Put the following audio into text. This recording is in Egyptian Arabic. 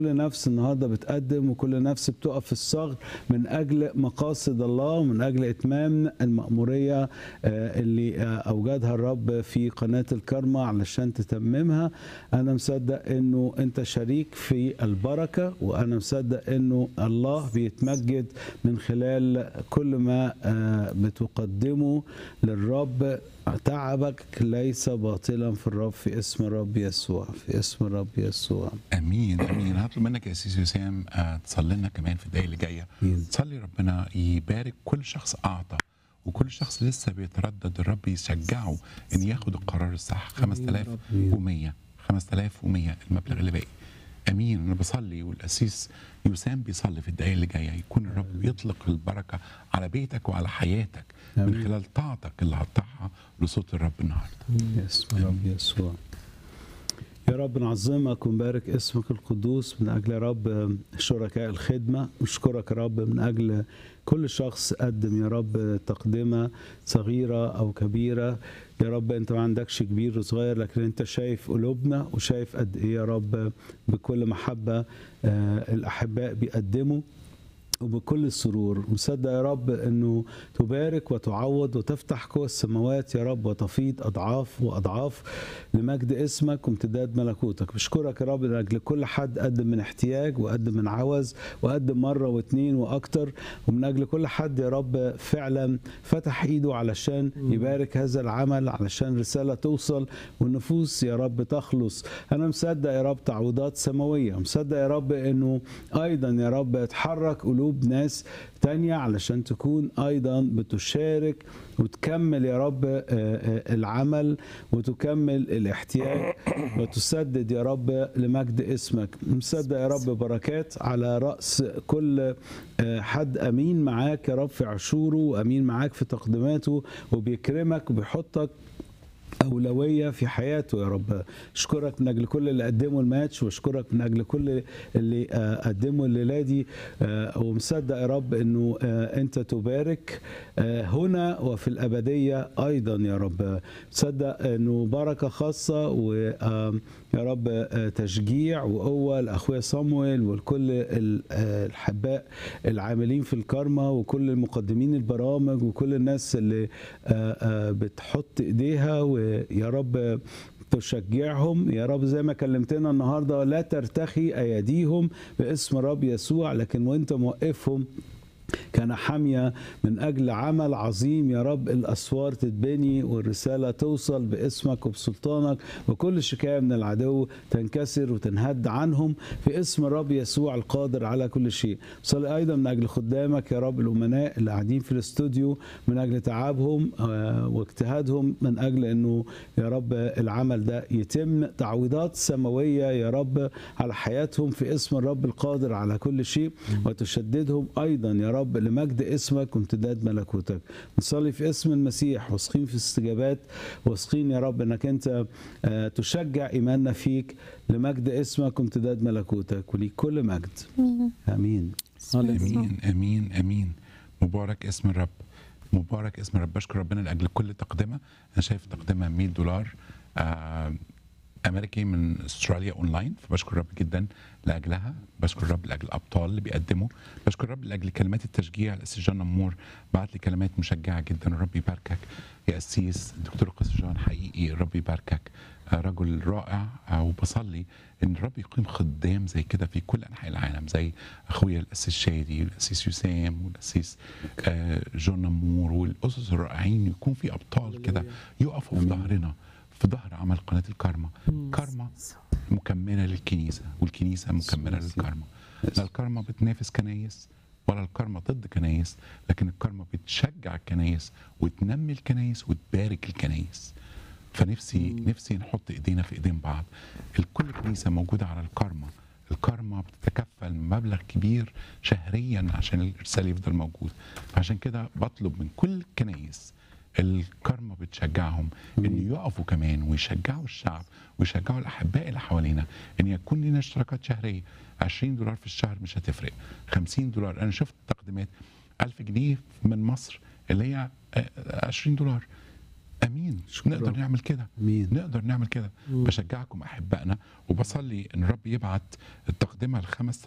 كل نفس النهارده بتقدم وكل نفس بتقف في الصغر من اجل مقاصد الله ومن اجل اتمام المأموريه آه، اللي آه، اوجدها الرب في قناه الكرمة علشان تتممها انا مصدق انه انت شريك في البركه وانا مصدق انه الله بيتمجد من خلال كل ما آه، بتقدمه للرب تعبك ليس باطلا في الرب في اسم الرب يسوع في اسم الرب يسوع امين امين هطلب منك يا سيدي وسام آه، تصلي لنا كمان في الدقايق اللي جايه أمين. تصلي ربنا يبارك كل شخص اعطى وكل شخص لسه بيتردد الرب يشجعه ان ياخد القرار الصح 5100 5100 المبلغ اللي باقي امين انا بصلي والاسيس يوسام بيصلي في الدقايق اللي جايه يكون الرب يطلق البركه على بيتك وعلى حياتك من آمين. خلال طاعتك اللي هتطيعها لصوت الرب النهارده باسم الرب يسوع يا رب نعظمك ونبارك اسمك القدوس من اجل يا رب شركاء الخدمه نشكرك يا رب من اجل كل شخص قدم يا رب تقدمه صغيره او كبيره يا رب انت ما عندكش كبير وصغير لكن انت شايف قلوبنا وشايف قد ايه يا رب بكل محبه آه، الاحباء بيقدموا وبكل السرور مصدق يا رب انه تبارك وتعوض وتفتح قوى السماوات يا رب وتفيض اضعاف واضعاف لمجد اسمك وامتداد ملكوتك بشكرك يا رب من اجل كل حد قدم من احتياج وقدم من عوز وقدم مره واثنين واكتر ومن اجل كل حد يا رب فعلا فتح ايده علشان يبارك هذا العمل علشان رساله توصل والنفوس يا رب تخلص انا مصدق يا رب تعويضات سماويه مصدق يا رب انه ايضا يا رب تحرك قلوب ناس تانية علشان تكون ايضا بتشارك وتكمل يا رب آه، آه، العمل وتكمل الاحتياج وتسدد يا رب لمجد اسمك مصدق يا رب بركات على راس كل آه، حد امين معاك يا رب في عشوره وامين معاك في تقديماته وبيكرمك وبيحطك أولوية في حياته يا رب أشكرك من أجل كل اللي قدموا الماتش وأشكرك من أجل كل اللي آه، قدموا الليلة دي آه، ومصدق يا رب أنه آه، أنت تبارك آه، هنا وفي الأبدية أيضا يا رب مصدق أنه بركة خاصة ويا رب آه، تشجيع وقوة لأخويا صامويل ولكل ال- آه، الحباء العاملين في الكارما وكل المقدمين البرامج وكل الناس اللي آه، آه، بتحط ايديها ويا رب تشجعهم يا رب زي ما كلمتنا النهارده لا ترتخي ايديهم باسم رب يسوع لكن وانت موقفهم كان حامية من أجل عمل عظيم يا رب الأسوار تتبني والرسالة توصل باسمك وبسلطانك وكل شكاية من العدو تنكسر وتنهد عنهم في اسم الرب يسوع القادر على كل شيء صلي أيضا من أجل خدامك يا رب الأمناء اللي قاعدين في الاستوديو من أجل تعبهم آه، واجتهادهم من أجل أنه يا رب العمل ده يتم تعويضات سماوية يا رب على حياتهم في اسم الرب القادر على كل شيء وتشددهم أيضا يا رب لمجد اسمك وامتداد ملكوتك نصلي في اسم المسيح واثقين في استجابات واثقين يا رب انك انت آه، تشجع ايماننا فيك لمجد اسمك وامتداد ملكوتك وليك كل مجد امين امين امين امين مبارك اسم الرب مبارك اسم الرب بشكر ربنا لاجل كل تقدمه انا شايف تقدمه 100 دولار آه امريكي من استراليا اونلاين فبشكر الرب جدا لاجلها بشكر الرب لاجل الابطال اللي بيقدموا بشكر الرب لاجل كلمات التشجيع الاسيس جون نمور بعت لي كلمات مشجعه جدا الرب يباركك يا اسيس الدكتور قاسم جون حقيقي الرب يباركك آه، رجل رائع آه، وبصلي ان الرب يقيم خدام زي كده في كل انحاء العالم زي اخويا الاسيس شادي والاسيس يسام والاسيس آه، جون نمور والاسس الرائعين يكون في ابطال كده يقفوا في ظهرنا في ظهر عمل قناه الكارما كارما مكمله للكنيسه والكنيسه مكمله للكارما لا الكارما بتنافس كنايس ولا الكارما ضد كنايس لكن الكارما بتشجع الكنايس وتنمي الكنايس وتبارك الكنايس فنفسي نفسي نحط ايدينا في ايدين بعض الكل كنيسه موجوده على الكارما الكارما بتتكفل مبلغ كبير شهريا عشان الارسال يفضل موجود فعشان كده بطلب من كل الكنايس الكارما بتشجعهم ان يقفوا كمان ويشجعوا الشعب ويشجعوا الاحباء اللي حوالينا ان يكون لنا اشتراكات شهريه 20 دولار في الشهر مش هتفرق 50 دولار انا شفت تقديمات 1000 جنيه من مصر اللي هي آه، 20 دولار امين شكراً. نقدر نعمل كده امين نقدر نعمل كده بشجعكم احبائنا وبصلي ان الرب يبعت التقدمه ال 5000